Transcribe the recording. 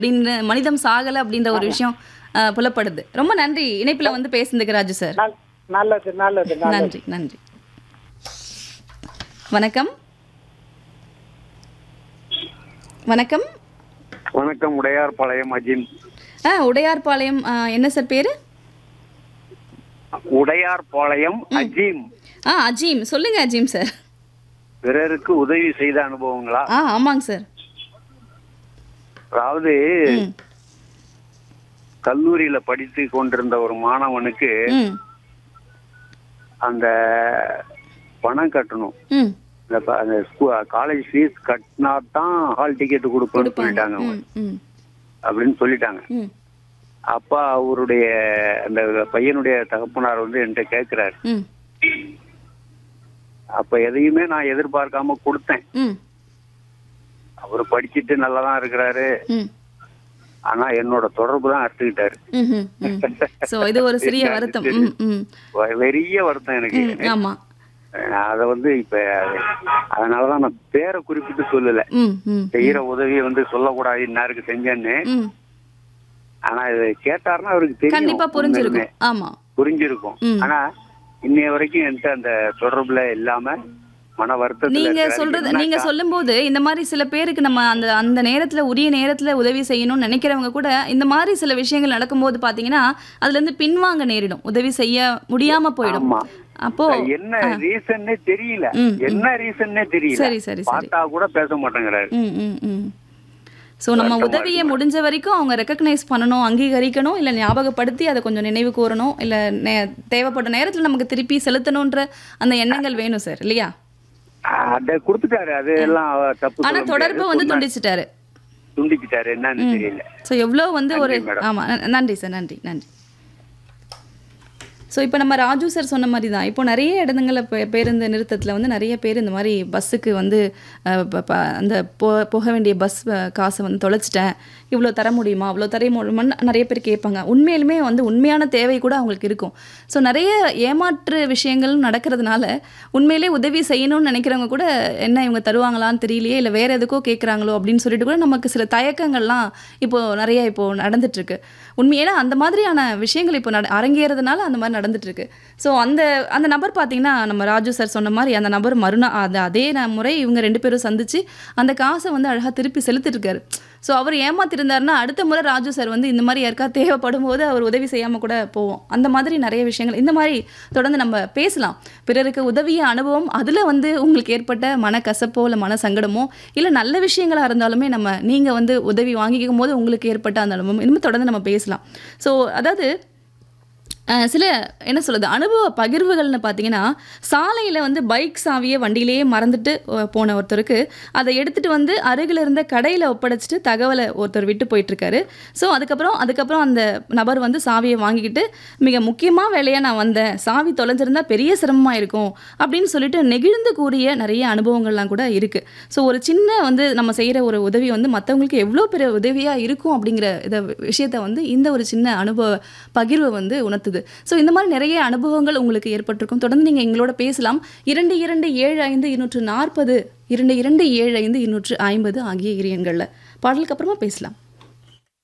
அப்படின்னு மனிதம் சாகல அப்படின்ற ஒரு விஷயம் அஹ், புலப்படுது ரொம்ப நன்றி இணைப்புல வந்து பேசுனதுக்கு ராஜு சார் நல்- நல்லது நல்லது நல்லது நன்றி நன்றி வணக்கம் வணக்கம் வணக்கம் உடையார் பாளையம் அஜிம் ஆ உடையார்பாளையம் ஆ, என்ன சார் பேரு உடையார் பாளையம் அஜீம் ஆ அஜீம் சொல்லுங்க அஜீம் சார் பிறருக்கு உதவி செய்த அனுபவங்களா ஆ ஆமாங்க சார் அதாவது ம் கல்லூரியில படித்து கொண்டிருந்த ஒரு மாணவனுக்கு ம் அந்த பணம் கட்டணும் ம் இந்த ப- அந்த காலேஜ் ஃபீஸ் கட்டினா தான் ஹால் டிக்கெட் கொடுப்போம்னு சொல்லிட்டாங்க அவங்க. ம் ம் அப்படின்னு சொல்லிட்டாங்க ம் அப்பா அவருடைய அந்த பையனுடைய தகப்பனார் வந்து என்கிட்ட கேட்கிறாரு ம் அப்ப எதையுமே நான் எதிர்பார்க்காம கொடுத்தேன் ம் அவர் படிச்சிட்டு நல்லா தான் இருக்கிறாரு ம் ஆனா என்னோட தொடர்பு தான் அறுத்துக்கிட்டாரு ம் ம் ஸோ இது ஒரு சிறிய வருத்தம் ம் ம் வ- பெரிய வருத்தம் எனக்கு ம் ஆமா நான் அதை வந்து இப்ப அதனாலதான் நான் பேரை குறிப்பிட்டு சொல்லல ம் ம் செய்யற உதவியை வந்து சொல்லக்கூடாது இன்னாருக்கு செஞ்சேன்னு ம் ஆனா இதை கேட்டாருன்னா அவருக்கு தெரியும் கண்டிப்பா புரிஞ்சிருக்கும் உண்மையுமே. ஆமா புரிஞ்சிருக்கும் ம். ஆனா இன்னைய வரைக்கும் என்கிட்ட அந்த தொடர்புல இல்லாம மன வருத்தத்துல நீங்க இருக்கிறாரு. சொல்றது என்னக்கா? நீங்க சொல்லும்போது இந்த மாதிரி சில பேருக்கு நம்ம அந்த அந்த நேரத்துல உரிய நேரத்துல உதவி செய்யணும்னு நினைக்கிறவங்க கூட இந்த மாதிரி சில விஷயங்கள் நடக்கும்போது பாத்தீங்கன்னா அதுல இருந்து பின்வாங்க நேரிடும் உதவி செய்ய முடியாம போயிடும் ஆமா அப்போ என்ன ரீசன்னே தெரியல ம், என்ன ரீசன்னே தெரியல சரி சரி சரி பார்த்தா கூட பேச மாட்டேங்கிறாரு ம் ம் ம் ஸோ நம்ம உதவியை முடிஞ்ச வரைக்கும் அவங்க ரெக்கக்னைஸ் பண்ணணும் அங்கீகரிக்கணும் இல்லை ஞாபகப்படுத்தி அதை கொஞ்சம் நினைவு கூறணும் இல்லை நே தேவைப்பட்ட நேரத்தில் நமக்கு திருப்பி செலுத்தணுன்ற அந்த எண்ணங்கள் வேணும் சார் இல்லையா அத கொடுத்துட்டாரு அது எல்லாம் அவர் தப்பு ஆனா சொல்ல தொடர்பு முடியாது. வந்து சொன்னாரு. துண்டிச்சிட்டாரு துண்டிச்சிட்டாரு என்னன்னு தெரியல ஸோ எவ்வளோ வந்து ஒரு நன்றி, மேடம். ஆமாம் நன்றி சார் நன்றி நன்றி ஸோ இப்போ நம்ம ராஜு சார் சொன்ன மாதிரி தான் இப்போ நிறைய இடங்களில் பே- பேருந்து நிறுத்தத்தில் வந்து நிறைய பேர் இந்த மாதிரி பஸ்ஸுக்கு வந்து அஹ், ப- ப- அந்த போ போக வேண்டிய பஸ் அஹ், காசை வந்து தொலைச்சிட்டேன் இவ்வளோ தர முடியுமா அவ்வளோ தர முடியுமான்னு நிறைய பேர் கேட்பாங்க உண்மையிலுமே வந்து உண்மையான தேவை கூட அவங்களுக்கு இருக்கும் ஸோ நிறைய ஏமாற்று விஷயங்கள் நடக்கிறதுனால உண்மையிலே உதவி செய்யணும்னு நினைக்கிறவங்க கூட என்ன இவங்க தருவாங்களான்னு தெரியலையே இல்லை வேற எதுக்கோ கேட்குறாங்களோ அப்படின்னு சொல்லிட்டு கூட நமக்கு சில தயக்கங்கள்லாம் இப்போ நிறைய இப்போ நடந்துட்டு இருக்கு உண்மையில அந்த மாதிரியான விஷயங்கள் இப்போ நட அரங்கேறதுனால அந்த மாதிரி நடந்துட்டு இருக்கு ஸோ அந்த அந்த நபர் பார்த்தீங்கன்னா நம்ம ராஜு சார் சொன்ன மாதிரி அந்த நபர் மறுநா அந்த அதே ந- முறை இவங்க ரெண்டு பேரும் சந்திச்சு அந்த காசை வந்து அழகாக திருப்பி செலுத்திட்டு இருக்காரு ஸோ அவர் ஏமாத்திருந்தாருன்னா அடுத்த முறை ராஜு சார் வந்து இந்த மாதிரி யாருக்கா தேவைப்படும் போது அவர் உதவி செய்யாமல் கூட போவோம் அந்த மாதிரி நிறைய விஷயங்கள் இந்த மாதிரி தொடர்ந்து நம்ம பேசலாம் பிறருக்கு உதவிய அனுபவம் அதில் வந்து உங்களுக்கு ஏற்பட்ட மனக்கசப்போ இல்லை மன சங்கடமோ இல்லை நல்ல விஷயங்களாக இருந்தாலுமே நம்ம நீங்கள் வந்து உதவி வாங்கிக்கும் போது உங்களுக்கு ஏற்பட்ட அந்த அனுபவம் இனிமேல் தொடர்ந்து நம்ம பேசலாம் ஸோ அதாவது அஹ், சில என்ன சொல்றது அனுபவ பகிர்வுகள்னு பார்த்தீங்கன்னா சாலையில் வந்து பைக் சாவியை வண்டியிலேயே மறந்துட்டு அஹ், போன ஒருத்தருக்கு அதை எடுத்துட்டு வந்து அருகில் இருந்த கடையில் ஒப்படைச்சிட்டு தகவலை ஒருத்தர் விட்டு போயிட்டு இருக்காரு ஸோ அதுக்கப்புறம் அதுக்கப்புறம் அந்த நபர் வந்து சாவியை வாங்கிக்கிட்டு மிக முக்கியமாக வேலையாக நான் வந்தேன் சாவி தொலைஞ்சிருந்தா பெரிய சிரமமாக இருக்கும் அப்படின்னு சொல்லிட்டு நெகிழ்ந்து கூறிய நிறைய அனுபவங்கள்லாம் கூட இருக்குது ஸோ ஒரு சின்ன வந்து நம்ம செய்கிற ஒரு உதவி வந்து மற்றவங்களுக்கு எவ்வளோ பெரிய உதவியாக இருக்கும் அப்படிங்கிற இதை விஷயத்தை வந்து இந்த ஒரு சின்ன அனுபவ பகிர்வு வந்து உணர்த்துது ஸோ இந்த மாதிரி நிறைய அனுபவங்கள் உங்களுக்கு ஏற்பட்டிருக்கும் தொடர்ந்து நீங்கள் எங்களோட பேசலாம் இரண்டு இரண்டு ஏழு ஐந்து இருநூற்று நாற்பது இரண்டு இரண்டு ஏழு ஐந்து இருநூற்று ஐம்பது ஆகிய இரு எண்களில் பாடலுக்கு அப்புறமா பேசலாம்